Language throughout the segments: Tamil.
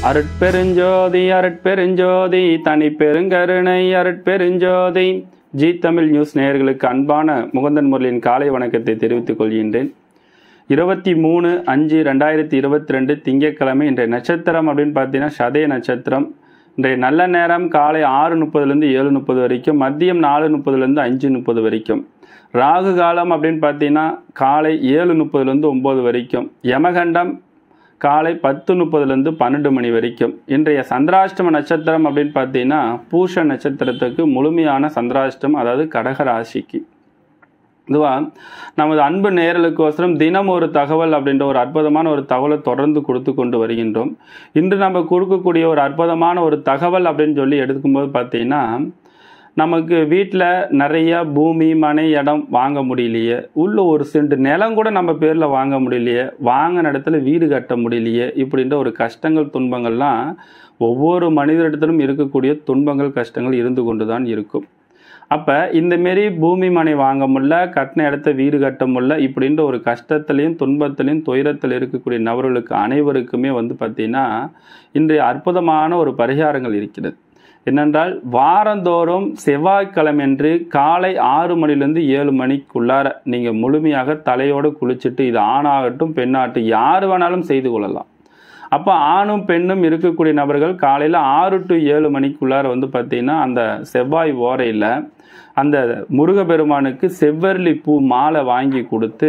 அருட்பெருஞ்சோதி அருட்பெருஞ்சோதி தனி பெருங்கருணை அருட்பெருஞ்சோதி ஜி தமிழ் நியூஸ் நேயர்களுக்கு அன்பான முகந்தன் முரளியின் காலை வணக்கத்தை தெரிவித்துக் கொள்கின்றேன் இருபத்தி மூணு அஞ்சு ரெண்டாயிரத்தி இருபத்தி ரெண்டு திங்கட்கிழமை இன்றைய நட்சத்திரம் அப்படின்னு பார்த்தீங்கன்னா சதய நட்சத்திரம் இன்றைய நல்ல நேரம் காலை ஆறு முப்பதுலேருந்து ஏழு முப்பது வரைக்கும் மதியம் நாலு முப்பதுலேருந்து அஞ்சு முப்பது வரைக்கும் ராகு காலம் அப்படின்னு பார்த்தீங்கன்னா காலை ஏழு முப்பதுலேருந்து ஒம்பது வரைக்கும் யமகண்டம் காலை பத்து முப்பதுலேருந்து பன்னெண்டு மணி வரைக்கும் இன்றைய சந்திராஷ்டம நட்சத்திரம் அப்படின்னு பார்த்தீங்கன்னா பூஷ நட்சத்திரத்துக்கு முழுமையான சந்திராஷ்டம் அதாவது கடக ராசிக்கு இதுவா நமது அன்பு நேரலுக்கோசரம் தினம் ஒரு தகவல் அப்படின்ற ஒரு அற்புதமான ஒரு தகவலை தொடர்ந்து கொடுத்து கொண்டு வருகின்றோம் இன்று நம்ம கொடுக்கக்கூடிய ஒரு அற்புதமான ஒரு தகவல் அப்படின்னு சொல்லி எடுக்கும்போது பார்த்தீங்கன்னா நமக்கு வீட்டில் நிறைய பூமி மனை இடம் வாங்க முடியலையே உள்ள ஒரு சென்ட் நிலம் கூட நம்ம பேரில் வாங்க முடியலையே வாங்கின இடத்துல வீடு கட்ட முடியலையே இப்படின்ற ஒரு கஷ்டங்கள் துன்பங்கள்லாம் ஒவ்வொரு மனிதரிடத்திலும் இருக்கக்கூடிய துன்பங்கள் கஷ்டங்கள் இருந்து கொண்டு தான் இருக்கும் அப்போ இந்தமாரி பூமி மனை வாங்க முடியல கட்டின இடத்த வீடு கட்ட முடியல இப்படின்ற ஒரு கஷ்டத்துலையும் துன்பத்திலையும் துயரத்தில் இருக்கக்கூடிய நபர்களுக்கு அனைவருக்குமே வந்து பார்த்திங்கன்னா இன்றைய அற்புதமான ஒரு பரிகாரங்கள் இருக்கிறது என்னென்றால் வாரந்தோறும் செவ்வாய்க்கிழமைன்று காலை ஆறு மணிலேருந்து ஏழு மணிக்குள்ளார நீங்கள் முழுமையாக தலையோடு குளிச்சுட்டு இது ஆணாகட்டும் பெண்ணாகட்டும் யார் வேணாலும் செய்து கொள்ளலாம் அப்போ ஆணும் பெண்ணும் இருக்கக்கூடிய நபர்கள் காலையில் ஆறு டு ஏழு மணிக்குள்ளார வந்து பார்த்தீங்கன்னா அந்த செவ்வாய் ஓரையில் அந்த முருகப்பெருமானுக்கு செவ்வரளி பூ மாலை வாங்கி கொடுத்து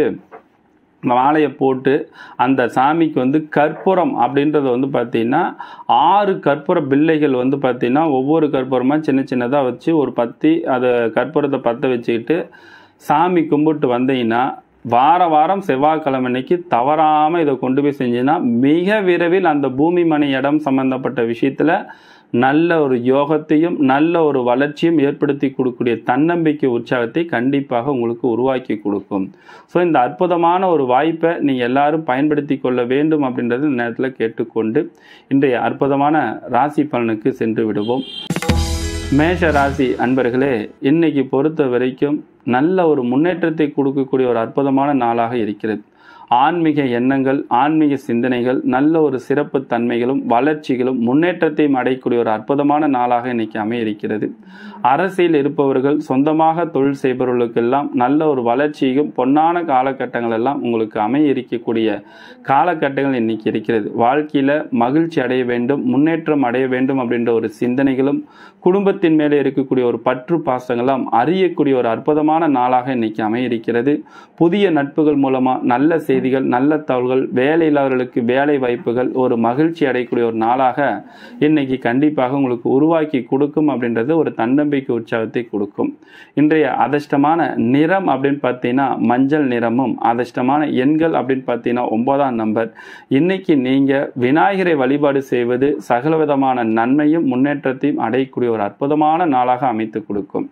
மாலையை போட்டு அந்த சாமிக்கு வந்து கற்பூரம் அப்படின்றது வந்து பார்த்திங்கன்னா ஆறு கற்பூர பிள்ளைகள் வந்து பார்த்திங்கன்னா ஒவ்வொரு கற்பூரமாக சின்ன சின்னதாக வச்சு ஒரு பத்தி அதை கற்பூரத்தை பற்ற வச்சுக்கிட்டு சாமி கும்பிட்டு வந்தீங்கன்னா வார வாரம் செவ்வாய்க்கிழமை அன்னைக்கு தவறாமல் இதை கொண்டு போய் செஞ்சீங்கன்னா மிக விரைவில் அந்த பூமி மனை இடம் சம்பந்தப்பட்ட விஷயத்தில் நல்ல ஒரு யோகத்தையும் நல்ல ஒரு வளர்ச்சியும் ஏற்படுத்தி கொடுக்கக்கூடிய தன்னம்பிக்கை உற்சாகத்தை கண்டிப்பாக உங்களுக்கு உருவாக்கி கொடுக்கும் ஸோ இந்த அற்புதமான ஒரு வாய்ப்பை நீங்கள் எல்லாரும் பயன்படுத்தி கொள்ள வேண்டும் அப்படின்றது இந்த நேரத்தில் கேட்டுக்கொண்டு இன்றைய அற்புதமான ராசி பலனுக்கு சென்று விடுவோம் மேஷ ராசி அன்பர்களே இன்னைக்கு பொறுத்த வரைக்கும் நல்ல ஒரு முன்னேற்றத்தை கொடுக்கக்கூடிய ஒரு அற்புதமான நாளாக இருக்கிறது ஆன்மீக எண்ணங்கள் ஆன்மீக சிந்தனைகள் நல்ல ஒரு சிறப்பு தன்மைகளும் வளர்ச்சிகளும் முன்னேற்றத்தையும் அடையக்கூடிய ஒரு அற்புதமான நாளாக இன்னைக்கு அமைய இருக்கிறது அரசியல் இருப்பவர்கள் சொந்தமாக தொழில் செய்பவர்களுக்கெல்லாம் நல்ல ஒரு வளர்ச்சியும் பொன்னான காலகட்டங்கள் எல்லாம் உங்களுக்கு அமைய இருக்கக்கூடிய காலகட்டங்கள் இன்னைக்கு இருக்கிறது வாழ்க்கையில மகிழ்ச்சி அடைய வேண்டும் முன்னேற்றம் அடைய வேண்டும் அப்படின்ற ஒரு சிந்தனைகளும் குடும்பத்தின் மேலே இருக்கக்கூடிய ஒரு பற்று பாசங்களும் அறியக்கூடிய ஒரு அற்புதமான நாளாக இன்னைக்கு அமைய இருக்கிறது புதிய நட்புகள் மூலமா நல்ல செய்திகள் நல்ல தகவல்கள் வேலை இல்லாதவர்களுக்கு வேலை வாய்ப்புகள் ஒரு மகிழ்ச்சி அடையக்கூடிய ஒரு நாளாக இன்னைக்கு கண்டிப்பாக உங்களுக்கு உருவாக்கி கொடுக்கும் அப்படின்றது ஒரு தன்னம்பிக்கை உற்சாகத்தை கொடுக்கும் இன்றைய அதிர்ஷ்டமான நிறம் அப்படின்னு பார்த்தீங்கன்னா மஞ்சள் நிறமும் அதிர்ஷ்டமான எண்கள் அப்படின்னு பார்த்தீங்கன்னா ஒன்பதாம் நம்பர் இன்னைக்கு நீங்க விநாயகரை வழிபாடு செய்வது சகலவிதமான நன்மையும் முன்னேற்றத்தையும் அடையக்கூடிய ஒரு அற்புதமான நாளாக அமைத்து கொடுக்கும்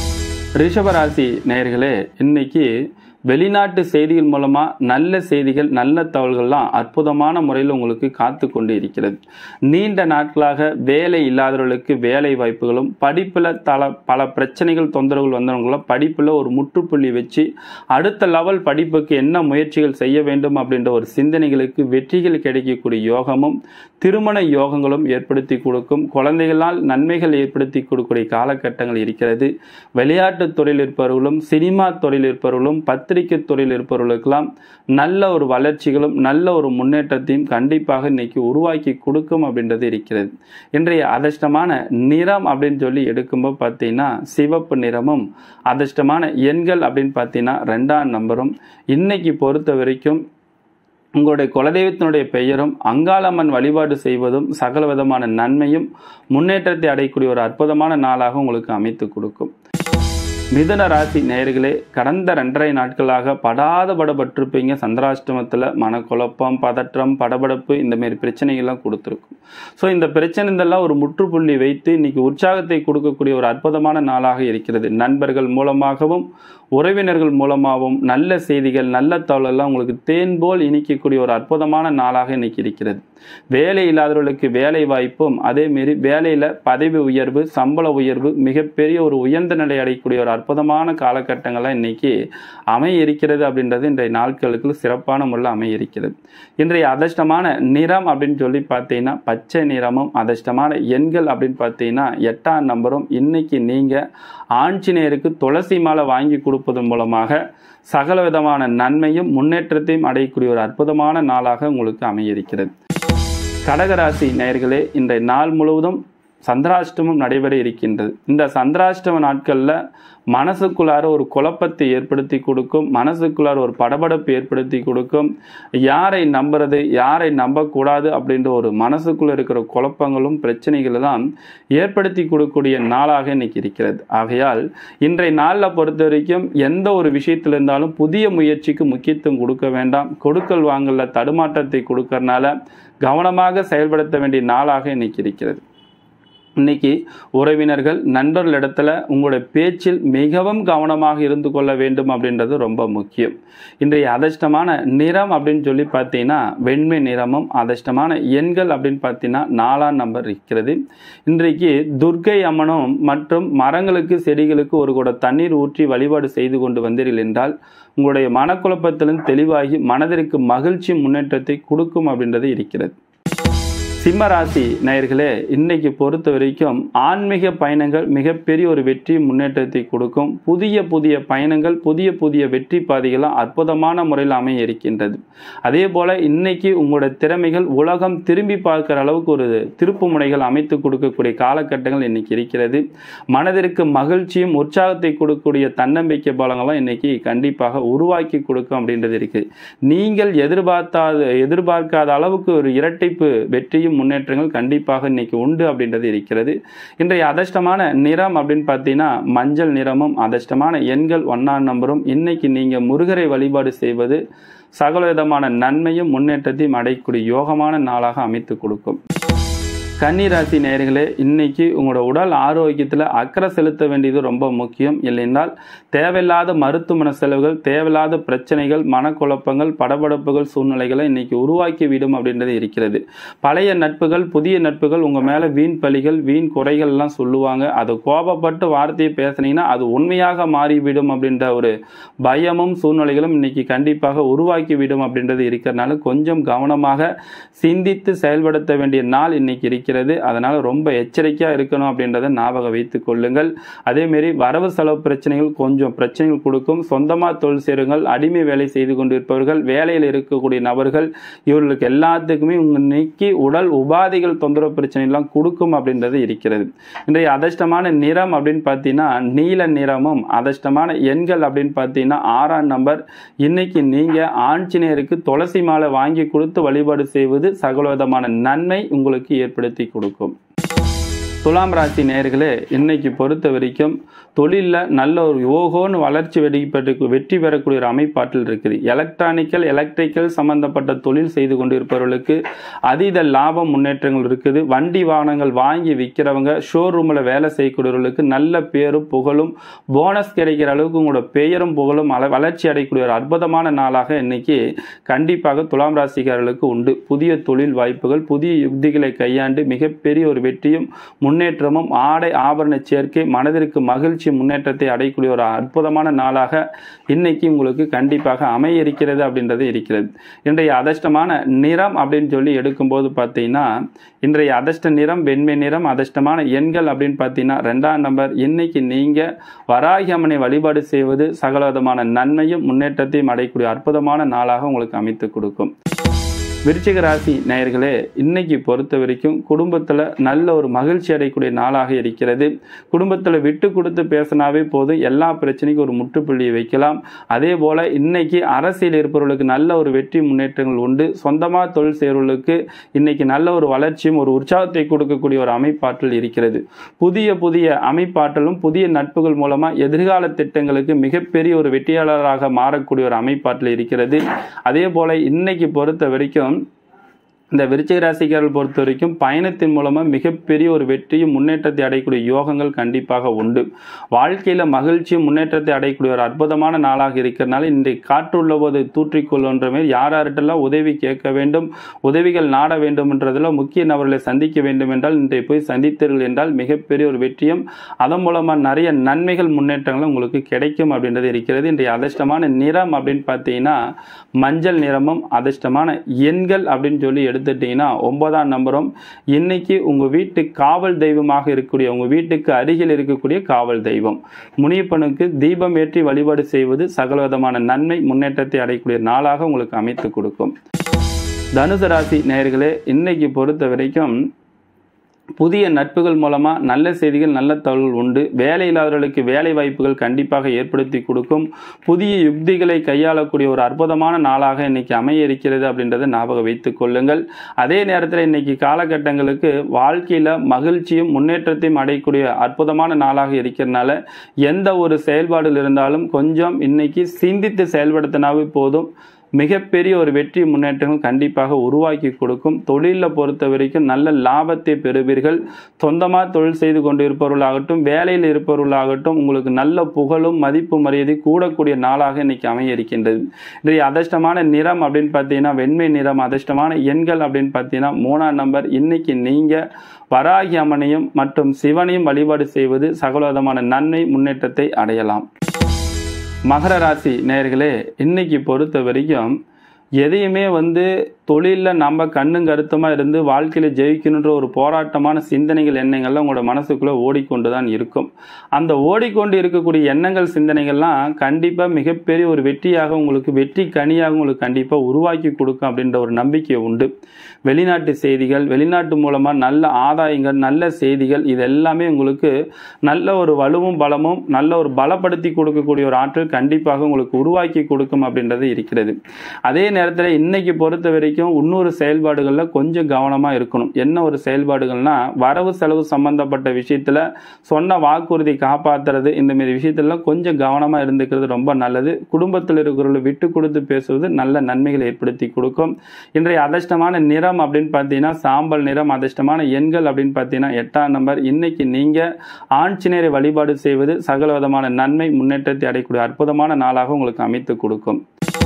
ரிஷபராசி நேயர்களே இன்னைக்கு வெளிநாட்டு செய்திகள் மூலமாக நல்ல செய்திகள் நல்ல தகவல்கள்லாம் அற்புதமான முறையில் உங்களுக்கு காத்து கொண்டு இருக்கிறது நீண்ட நாட்களாக வேலை இல்லாதவர்களுக்கு வேலை வாய்ப்புகளும் படிப்பில் தல பல பிரச்சனைகள் தொந்தரவுகள் வந்தவங்களும் படிப்பில் ஒரு முற்றுப்புள்ளி வச்சு அடுத்த லெவல் படிப்புக்கு என்ன முயற்சிகள் செய்ய வேண்டும் அப்படின்ற ஒரு சிந்தனைகளுக்கு வெற்றிகள் கிடைக்கக்கூடிய யோகமும் திருமண யோகங்களும் ஏற்படுத்தி கொடுக்கும் குழந்தைகளால் நன்மைகள் ஏற்படுத்தி கொடுக்கக்கூடிய காலகட்டங்கள் இருக்கிறது விளையாட்டு துறையில் இருப்பவர்களும் சினிமா துறையில் இருப்பவர்களும் பத்திரிகை துறையில் இருப்பவர்களுக்கெல்லாம் நல்ல ஒரு வளர்ச்சிகளும் நல்ல ஒரு முன்னேற்றத்தையும் கண்டிப்பாக இன்னைக்கு உருவாக்கி கொடுக்கும் அப்படின்றது இருக்கிறது இன்றைய அதிர்ஷ்டமான நிறம் அப்படின்னு சொல்லி எடுக்கும்போது பார்த்தீங்கன்னா சிவப்பு நிறமும் அதிர்ஷ்டமான எண்கள் அப்படின்னு பார்த்தீங்கன்னா ரெண்டாம் நம்பரும் இன்னைக்கு பொறுத்த வரைக்கும் உங்களுடைய குலதெய்வத்தினுடைய பெயரும் அங்காளம்மன் வழிபாடு செய்வதும் சகல விதமான நன்மையும் முன்னேற்றத்தை அடையக்கூடிய ஒரு அற்புதமான நாளாக உங்களுக்கு அமைத்து கொடுக்கும் மிதுன ராசி நேயர்களே கடந்த ரெண்டரை நாட்களாக படாத படப்பட்டிருப்பீங்க சந்திராஷ்டமத்தில் மனக்குழப்பம் பதற்றம் படபடப்பு இந்த மாதிரி பிரச்சனைகள்லாம் கொடுத்துருக்கும் ஸோ இந்த பிரச்சனை இதெல்லாம் ஒரு முற்றுப்புள்ளி வைத்து இன்னைக்கு உற்சாகத்தை கொடுக்கக்கூடிய ஒரு அற்புதமான நாளாக இருக்கிறது நண்பர்கள் மூலமாகவும் உறவினர்கள் மூலமாகவும் நல்ல செய்திகள் நல்ல தகவலெல்லாம் உங்களுக்கு தேன் போல் இனிக்கக்கூடிய ஒரு அற்புதமான நாளாக இன்னைக்கு இருக்கிறது வேலை இல்லாதவர்களுக்கு வேலை வாய்ப்பும் அதேமாரி வேலையில் பதவி உயர்வு சம்பள உயர்வு மிகப்பெரிய ஒரு உயர்ந்த நிலை அடையக்கூடிய ஒரு அற்புதமான காலகட்டங்கள்லாம் இன்னைக்கு அமைய இருக்கிறது அப்படின்றது இன்றைய நாட்களுக்கு சிறப்பான முறையில் அமைய இருக்கிறது இன்றைய அதிர்ஷ்டமான நிறம் அப்படின்னு சொல்லி பார்த்தீங்கன்னா பச்சை நிறமும் அதிர்ஷ்டமான எண்கள் அப்படின்னு பார்த்தீங்கன்னா எட்டாம் நம்பரும் இன்னைக்கு நீங்கள் ஆஞ்சநேயருக்கு துளசி மாலை வாங்கி கொடுப்பதன் மூலமாக சகல விதமான நன்மையும் முன்னேற்றத்தையும் அடையக்கூடிய ஒரு அற்புதமான நாளாக உங்களுக்கு அமைய இருக்கிறது கடகராசி நேயர்களே இன்றைய நாள் முழுவதும் சந்திராஷ்டமம் நடைபெற இருக்கின்றது இந்த சந்திராஷ்டம நாட்களில் மனசுக்குள்ளார ஒரு குழப்பத்தை ஏற்படுத்தி கொடுக்கும் மனசுக்குள்ளார ஒரு படபடப்பு ஏற்படுத்தி கொடுக்கும் யாரை நம்புறது யாரை நம்பக்கூடாது அப்படின்ற ஒரு மனசுக்குள்ள இருக்கிற குழப்பங்களும் பிரச்சனைகளும் தான் ஏற்படுத்தி கொடுக்கக்கூடிய நாளாக இன்னைக்கு இருக்கிறது ஆகையால் இன்றைய நாளில் பொறுத்த வரைக்கும் எந்த ஒரு விஷயத்தில் இருந்தாலும் புதிய முயற்சிக்கு முக்கியத்துவம் கொடுக்க வேண்டாம் கொடுக்கல் வாங்கல தடுமாற்றத்தை கொடுக்கறனால கவனமாக செயல்படுத்த வேண்டிய நாளாக இன்னைக்கு இருக்கிறது இன்னைக்கு உறவினர்கள் நண்பர்களிடத்துல உங்களுடைய பேச்சில் மிகவும் கவனமாக இருந்து கொள்ள வேண்டும் அப்படின்றது ரொம்ப முக்கியம் இன்றைய அதிர்ஷ்டமான நிறம் அப்படின்னு சொல்லி பார்த்தீங்கன்னா வெண்மை நிறமும் அதிர்ஷ்டமான எண்கள் அப்படின்னு பார்த்தீங்கன்னா நாலாம் நம்பர் இருக்கிறது இன்றைக்கு துர்க்கை அம்மனும் மற்றும் மரங்களுக்கு செடிகளுக்கு ஒரு கூட தண்ணீர் ஊற்றி வழிபாடு செய்து கொண்டு வந்தீர்கள் என்றால் உங்களுடைய மனக்குழப்பத்திலும் தெளிவாகி மனதிற்கு மகிழ்ச்சி முன்னேற்றத்தை கொடுக்கும் அப்படின்றது இருக்கிறது சிம்மராசி நேயர்களே இன்னைக்கு பொறுத்த வரைக்கும் ஆன்மீக பயணங்கள் மிகப்பெரிய ஒரு வெற்றி முன்னேற்றத்தை கொடுக்கும் புதிய புதிய பயணங்கள் புதிய புதிய வெற்றி பாதைகளும் அற்புதமான முறையில் அமைய இருக்கின்றது அதே போல இன்னைக்கு உங்களோட திறமைகள் உலகம் திரும்பி பார்க்கிற அளவுக்கு ஒரு திருப்பு முனைகள் அமைத்து கொடுக்கக்கூடிய காலகட்டங்கள் இன்னைக்கு இருக்கிறது மனதிற்கு மகிழ்ச்சியும் உற்சாகத்தை கொடுக்கக்கூடிய தன்னம்பிக்கை பலங்களும் இன்னைக்கு கண்டிப்பாக உருவாக்கி கொடுக்கும் அப்படின்றது இருக்கு நீங்கள் எதிர்பார்த்தாத எதிர்பார்க்காத அளவுக்கு ஒரு இரட்டைப்பு வெற்றியும் முன்னேற்றங்கள் கண்டிப்பாக இன்னைக்கு உண்டு அப்படின்றது இருக்கிறது இன்றைய அதிர்ஷ்டமான நிறம் அப்படின்னு பார்த்தீங்கன்னா மஞ்சள் நிறமும் அதிர்ஷ்டமான எண்கள் ஒன்னாம் நம்பரும் இன்னைக்கு நீங்க முருகரை வழிபாடு செய்வது சகல விதமான நன்மையும் முன்னேற்றத்தையும் அடையக்கூடிய யோகமான நாளாக அமைத்து கொடுக்கும் கன்னிராசி நேயர்களே இன்னைக்கு உங்களோட உடல் ஆரோக்கியத்தில் அக்கறை செலுத்த வேண்டியது ரொம்ப முக்கியம் இல்லைன்றால் தேவையில்லாத மருத்துவமனை செலவுகள் தேவையில்லாத பிரச்சனைகள் மனக்குழப்பங்கள் படபடப்புகள் சூழ்நிலைகளை இன்னைக்கு உருவாக்கி விடும் அப்படின்றது இருக்கிறது பழைய நட்புகள் புதிய நட்புகள் உங்கள் மேலே வீண் பழிகள் வீண் குறைகள் எல்லாம் சொல்லுவாங்க அது கோபப்பட்டு வார்த்தையை பேசுனீங்கன்னா அது உண்மையாக மாறிவிடும் அப்படின்ற ஒரு பயமும் சூழ்நிலைகளும் இன்னைக்கு கண்டிப்பாக உருவாக்கி விடும் அப்படின்றது இருக்கிறதுனால கொஞ்சம் கவனமாக சிந்தித்து செயல்படுத்த வேண்டிய நாள் இன்னைக்கு இருக்கிறது அதனால ரொம்ப எச்சரிக்கையா இருக்கணும் அப்படின்றத ஞாபகம் வைத்துக் கொள்ளுங்கள் அதே மாதிரி வரவு செலவு பிரச்சனைகள் கொஞ்சம் பிரச்சனைகள் கொடுக்கும் சொந்தமா தொழில் செய்யுங்கள் அடிமை வேலை செய்து கொண்டிருப்பவர்கள் வேலையில் இருக்கக்கூடிய நபர்கள் இவர்களுக்கு எல்லாத்துக்குமே உங்க இன்னைக்கு உடல் உபாதைகள் தொந்தரவு பிரச்சனை எல்லாம் கொடுக்கும் அப்படின்றது இருக்கிறது இன்றைய அதிர்ஷ்டமான நிறம் அப்படின்னு பார்த்தீங்கன்னா நீல நிறமும் அதிர்ஷ்டமான எண்கள் அப்படின்னு பார்த்தீங்கன்னா ஆறாம் நம்பர் இன்னைக்கு நீங்க ஆஞ்சநேயருக்கு துளசி மாலை வாங்கி கொடுத்து வழிபாடு செய்வது சகலவிதமான நன்மை உங்களுக்கு ஏற்படுத்தி கொடுக்கும் துலாம் ராசி நேயர்களே இன்னைக்கு பொறுத்த வரைக்கும் தொழிலில் நல்ல ஒரு யோகோன்னு வளர்ச்சி வெடிப்பட்டு வெற்றி பெறக்கூடிய ஒரு அமைப்பாற்றல் இருக்குது எலக்ட்ரானிக்கல் எலக்ட்ரிக்கல் சம்பந்தப்பட்ட தொழில் செய்து கொண்டிருப்பவர்களுக்கு அதீத லாபம் முன்னேற்றங்கள் இருக்குது வண்டி வாகனங்கள் வாங்கி விற்கிறவங்க ஷோரூமில் வேலை செய்யக்கூடியவர்களுக்கு நல்ல பேரும் புகழும் போனஸ் கிடைக்கிற அளவுக்கு உங்களோட பெயரும் புகழும் அள வளர்ச்சி அடையக்கூடிய ஒரு அற்புதமான நாளாக இன்னைக்கு கண்டிப்பாக துலாம் ராசிக்காரர்களுக்கு உண்டு புதிய தொழில் வாய்ப்புகள் புதிய யுக்திகளை கையாண்டு மிகப்பெரிய ஒரு வெற்றியும் முன்னேற்றமும் ஆடை ஆபரண சேர்க்கை மனதிற்கு மகிழ்ச்சி முன்னேற்றத்தை அடையக்கூடிய ஒரு அற்புதமான நாளாக இன்னைக்கு உங்களுக்கு கண்டிப்பாக அமைய இருக்கிறது அப்படின்றது இருக்கிறது இன்றைய அதிர்ஷ்டமான நிறம் அப்படின்னு சொல்லி எடுக்கும்போது பார்த்தீங்கன்னா இன்றைய அதிர்ஷ்ட நிறம் வெண்மை நிறம் அதிர்ஷ்டமான எண்கள் அப்படின்னு பார்த்தீங்கன்னா ரெண்டாம் நம்பர் இன்னைக்கு நீங்க வராகி அம்மனை வழிபாடு செய்வது சகலவிதமான நன்மையும் முன்னேற்றத்தையும் அடையக்கூடிய அற்புதமான நாளாக உங்களுக்கு அமைத்து கொடுக்கும் விருச்சிக ராசி நேயர்களே இன்னைக்கு பொறுத்த வரைக்கும் குடும்பத்தில் நல்ல ஒரு மகிழ்ச்சி அடையக்கூடிய நாளாக இருக்கிறது குடும்பத்தில் விட்டு கொடுத்து பேசினாவே போதும் எல்லா பிரச்சனைக்கும் ஒரு முற்றுப்புள்ளியை வைக்கலாம் அதே போல் இன்னைக்கு அரசியல் இருப்பவர்களுக்கு நல்ல ஒரு வெற்றி முன்னேற்றங்கள் உண்டு சொந்தமாக தொழில் செய்கிறவர்களுக்கு இன்னைக்கு நல்ல ஒரு வளர்ச்சியும் ஒரு உற்சாகத்தை கொடுக்கக்கூடிய ஒரு அமைப்பாற்றல் இருக்கிறது புதிய புதிய அமைப்பாற்றலும் புதிய நட்புகள் மூலமாக எதிர்கால திட்டங்களுக்கு மிகப்பெரிய ஒரு வெற்றியாளராக மாறக்கூடிய ஒரு அமைப்பாற்றல் இருக்கிறது அதே போல் இன்னைக்கு பொறுத்த வரைக்கும் இந்த விருச்சிக ராசிக்காரர்கள் பொறுத்த வரைக்கும் பயணத்தின் மூலமாக மிகப்பெரிய ஒரு வெற்றியும் முன்னேற்றத்தை அடையக்கூடிய யோகங்கள் கண்டிப்பாக உண்டு வாழ்க்கையில் மகிழ்ச்சியும் முன்னேற்றத்தை அடையக்கூடிய ஒரு அற்புதமான நாளாக இருக்கிறனால இன்றைக்கு காற்றுள்ள போது தூற்றிக்கொள்ளுன்ற மாதிரி யார் யார்கிட்டலாம் உதவி கேட்க வேண்டும் உதவிகள் நாட வேண்டும் என்றதில் முக்கிய நபர்களை சந்திக்க வேண்டும் என்றால் இன்றைய போய் சந்தித்தீர்கள் என்றால் மிகப்பெரிய ஒரு வெற்றியும் அதன் மூலமாக நிறைய நன்மைகள் முன்னேற்றங்களும் உங்களுக்கு கிடைக்கும் அப்படின்றது இருக்கிறது இன்றைய அதிர்ஷ்டமான நிறம் அப்படின்னு பார்த்தீங்கன்னா மஞ்சள் நிறமும் அதிர்ஷ்டமான எண்கள் அப்படின்னு சொல்லி எடுத்துட்டீங்கன்னா ஒன்பதாம் நம்பரும் இன்னைக்கு உங்க வீட்டு காவல் தெய்வமாக இருக்கக்கூடிய உங்க வீட்டுக்கு அருகில் இருக்கக்கூடிய காவல் தெய்வம் முனியப்பனுக்கு தீபம் ஏற்றி வழிபாடு செய்வது சகலவிதமான நன்மை முன்னேற்றத்தை அடையக்கூடிய நாளாக உங்களுக்கு அமைத்து கொடுக்கும் தனுசு ராசி நேயர்களே இன்னைக்கு பொறுத்த வரைக்கும் புதிய நட்புகள் மூலமாக நல்ல செய்திகள் நல்ல தகவல்கள் உண்டு வேலை இல்லாதவர்களுக்கு வேலை வாய்ப்புகள் கண்டிப்பாக ஏற்படுத்தி கொடுக்கும் புதிய யுக்திகளை கையாளக்கூடிய ஒரு அற்புதமான நாளாக இன்னைக்கு அமைய இருக்கிறது அப்படின்றத ஞாபகம் வைத்துக் கொள்ளுங்கள் அதே நேரத்தில் இன்னைக்கு காலகட்டங்களுக்கு வாழ்க்கையில் மகிழ்ச்சியும் முன்னேற்றத்தையும் அடையக்கூடிய அற்புதமான நாளாக இருக்கிறதுனால எந்த ஒரு செயல்பாடுகள் இருந்தாலும் கொஞ்சம் இன்னைக்கு சிந்தித்து செயல்படுத்தினாவே போதும் மிகப்பெரிய ஒரு வெற்றி முன்னேற்றங்கள் கண்டிப்பாக உருவாக்கி கொடுக்கும் தொழிலில் பொறுத்த வரைக்கும் நல்ல லாபத்தை பெறுவீர்கள் சொந்தமாக தொழில் செய்து கொண்டு இருப்பவர்களாகட்டும் வேலையில் இருப்பவர்களாகட்டும் உங்களுக்கு நல்ல புகழும் மதிப்பு மரியாதை கூடக்கூடிய நாளாக இன்னைக்கு அமைய இருக்கின்றது இன்றைய அதிர்ஷ்டமான நிறம் அப்படின்னு பார்த்தீங்கன்னா வெண்மை நிறம் அதிர்ஷ்டமான எண்கள் அப்படின்னு பார்த்தீங்கன்னா மூணாம் நம்பர் இன்னைக்கு நீங்கள் வராகி அம்மனையும் மற்றும் சிவனையும் வழிபாடு செய்வது சகலவிதமான நன்மை முன்னேற்றத்தை அடையலாம் மகர ராசி நேயர்களே இன்னைக்கு பொறுத்த வரைக்கும் எதையுமே வந்து தொழிலில் நம்ம கண்ணும் கருத்துமாக இருந்து வாழ்க்கையில் ஜெயிக்கணுன்ற ஒரு போராட்டமான சிந்தனைகள் எண்ணங்கள்லாம் உங்களோட மனசுக்குள்ளே ஓடிக்கொண்டு தான் இருக்கும் அந்த ஓடிக்கொண்டு இருக்கக்கூடிய எண்ணங்கள் சிந்தனைகள்லாம் கண்டிப்பாக மிகப்பெரிய ஒரு வெற்றியாக உங்களுக்கு வெற்றி கனியாக உங்களுக்கு கண்டிப்பாக உருவாக்கி கொடுக்கும் அப்படின்ற ஒரு நம்பிக்கை உண்டு வெளிநாட்டு செய்திகள் வெளிநாட்டு மூலமாக நல்ல ஆதாயங்கள் நல்ல செய்திகள் இது எல்லாமே உங்களுக்கு நல்ல ஒரு வலுவும் பலமும் நல்ல ஒரு பலப்படுத்தி கொடுக்கக்கூடிய ஒரு ஆற்றல் கண்டிப்பாக உங்களுக்கு உருவாக்கி கொடுக்கும் அப்படின்றது இருக்கிறது அதே நேரத்தில் இன்னைக்கு பொறுத்த வரைக்கும் இன்னொரு செயல்பாடுகளில் கொஞ்சம் கவனமாக இருக்கணும் என்ன ஒரு செயல்பாடுகள்னா வரவு செலவு சம்பந்தப்பட்ட விஷயத்தில் சொன்ன வாக்குறுதி காப்பாற்றுறது இந்த மாதிரி விஷயத்துலலாம் கொஞ்சம் கவனமாக இருந்துக்கிறது ரொம்ப நல்லது குடும்பத்தில் இருக்கிறவர்களை விட்டு கொடுத்து பேசுவது நல்ல நன்மைகளை ஏற்படுத்தி கொடுக்கும் இன்றைய அதிர்ஷ்டமான நிறம் அப்படின்னு பார்த்தீங்கன்னா சாம்பல் நிறம் அதிர்ஷ்டமான எண்கள் அப்படின்னு பார்த்தீங்கன்னா எட்டாம் நம்பர் இன்னைக்கு நீங்கள் ஆஞ்சநேயரை வழிபாடு செய்வது சகல விதமான நன்மை முன்னேற்றத்தை அடையக்கூடிய அற்புதமான நாளாக உங்களுக்கு அமைத்து கொடுக்கும்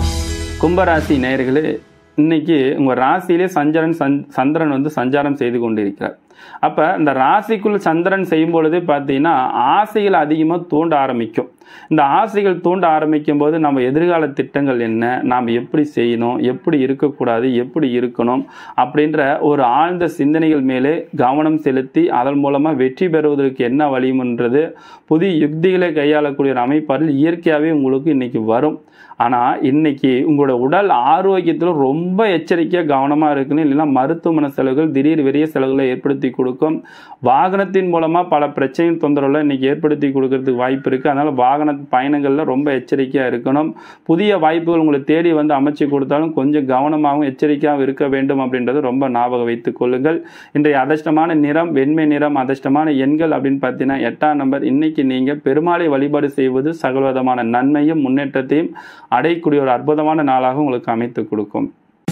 கும்பராசி நேயர்களே இன்னைக்கு உங்கள் ராசியிலே சஞ்சரன் சந் சந்திரன் வந்து சஞ்சாரம் செய்து கொண்டிருக்கிறார் அப்போ இந்த ராசிக்குள் சந்திரன் செய்யும் பொழுது பார்த்தீங்கன்னா ஆசைகள் அதிகமாக தூண்ட ஆரம்பிக்கும் இந்த ஆசைகள் தூண்ட ஆரம்பிக்கும் போது நம்ம எதிர்கால திட்டங்கள் என்ன நாம் எப்படி செய்யணும் எப்படி இருக்கக்கூடாது எப்படி இருக்கணும் அப்படின்ற ஒரு ஆழ்ந்த சிந்தனைகள் மேலே கவனம் செலுத்தி அதன் மூலமாக வெற்றி பெறுவதற்கு என்ன வழிமுன்றது புதிய யுக்திகளை கையாளக்கூடிய ஒரு அமைப்பாரில் இயற்கையாகவே உங்களுக்கு இன்னைக்கு வரும் ஆனால் இன்னைக்கு உங்களோட உடல் ஆரோக்கியத்தில் ரொம்ப எச்சரிக்கையாக கவனமாக இருக்கணும் இல்லைன்னா மருத்துவமனை செலவுகள் திடீர் வெறிய செலவுகளை ஏற்படுத்தி கொடுக்கும் வாகனத்தின் மூலமாக பல பிரச்சனைகள் தொந்தரவுகளை இன்னைக்கு ஏற்படுத்தி கொடுக்கறதுக்கு வாய்ப்பு இருக்குது அதனால் வாகன பயணங்களில் ரொம்ப எச்சரிக்கையாக இருக்கணும் புதிய வாய்ப்புகள் உங்களை தேடி வந்து அமைச்சு கொடுத்தாலும் கொஞ்சம் கவனமாகவும் எச்சரிக்கையாகவும் இருக்க வேண்டும் அப்படின்றது ரொம்ப ஞாபகம் வைத்துக் கொள்ளுங்கள் இன்றைய அதிர்ஷ்டமான நிறம் வெண்மை நிறம் அதிர்ஷ்டமான எண்கள் அப்படின்னு பார்த்தீங்கன்னா எட்டாம் நம்பர் இன்னைக்கு நீங்கள் பெருமாளை வழிபாடு செய்வது சகலவிதமான நன்மையும் முன்னேற்றத்தையும் அடையக்கூடிய ஒரு அற்புதமான நாளாக உங்களுக்கு அமைத்து கொடுக்கும்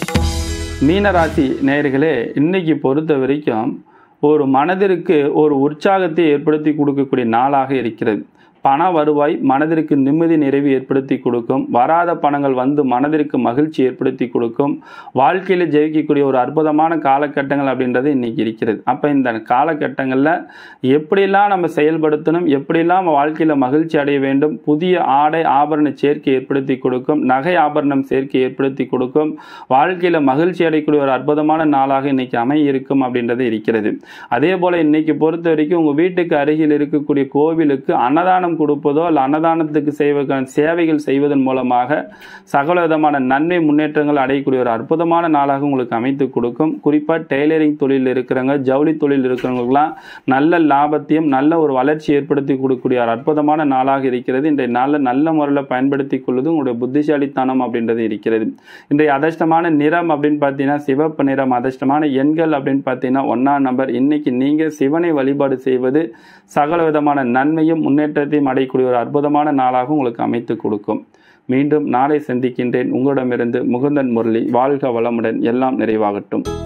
மீனராசி நேயர்களே இன்னைக்கு பொறுத்த வரைக்கும் ஒரு மனதிற்கு ஒரு உற்சாகத்தை ஏற்படுத்தி கொடுக்கக்கூடிய நாளாக இருக்கிறது பண வருவாய் மனதிற்கு நிம்மதி நிறைவு ஏற்படுத்தி கொடுக்கும் வராத பணங்கள் வந்து மனதிற்கு மகிழ்ச்சி ஏற்படுத்தி கொடுக்கும் வாழ்க்கையில் ஜெயிக்கக்கூடிய ஒரு அற்புதமான காலகட்டங்கள் அப்படின்றது இன்னைக்கு இருக்கிறது அப்போ இந்த காலகட்டங்களில் எப்படிலாம் நம்ம செயல்படுத்தணும் எப்படிலாம் நம்ம வாழ்க்கையில் மகிழ்ச்சி அடைய வேண்டும் புதிய ஆடை ஆபரண சேர்க்கை ஏற்படுத்தி கொடுக்கும் நகை ஆபரணம் சேர்க்கை ஏற்படுத்தி கொடுக்கும் வாழ்க்கையில் மகிழ்ச்சி அடையக்கூடிய ஒரு அற்புதமான நாளாக இன்னைக்கு அமைய இருக்கும் அப்படின்றது இருக்கிறது அதே போல் இன்னைக்கு பொறுத்த வரைக்கும் உங்கள் வீட்டுக்கு அருகில் இருக்கக்கூடிய கோவிலுக்கு அன்னதானம் கொடுப்பதோ அல்ல அன்னதானத்துக்கு செய்வதற்கான சேவைகள் செய்வதன் மூலமாக சகல விதமான நன்மை முன்னேற்றங்கள் அடையக்கூடிய ஒரு அற்புதமான நாளாக உங்களுக்கு அமைத்து கொடுக்கும் குறிப்பாக டெய்லரிங் தொழில் இருக்கிறவங்க ஜவுளி தொழில் இருக்கிறவங்களுக்குலாம் நல்ல லாபத்தையும் நல்ல ஒரு வளர்ச்சி ஏற்படுத்தி கொடுக்கக்கூடிய ஒரு அற்புதமான நாளாக இருக்கிறது இன்றைய நாளில் நல்ல முறையில் பயன்படுத்தி கொள்வது உங்களுடைய புத்திசாலித்தனம் அப்படின்றது இருக்கிறது இன்றைய அதிர்ஷ்டமான நிறம் அப்படின்னு பார்த்தீங்கன்னா சிவப்பு நிறம் அதிர்ஷ்டமான எண்கள் அப்படின்னு பார்த்தீங்கன்னா ஒன்றாம் நம்பர் இன்னைக்கு நீங்கள் சிவனை வழிபாடு செய்வது சகல விதமான நன்மையும் முன்னேற்றத்தையும் அடையக்கூடிய ஒரு அற்புதமான நாளாக உங்களுக்கு அமைத்து கொடுக்கும் மீண்டும் நாளை சந்திக்கின்றேன் உங்களிடமிருந்து முகுந்தன் முரளி வாழ்க வளமுடன் எல்லாம் நிறைவாகட்டும்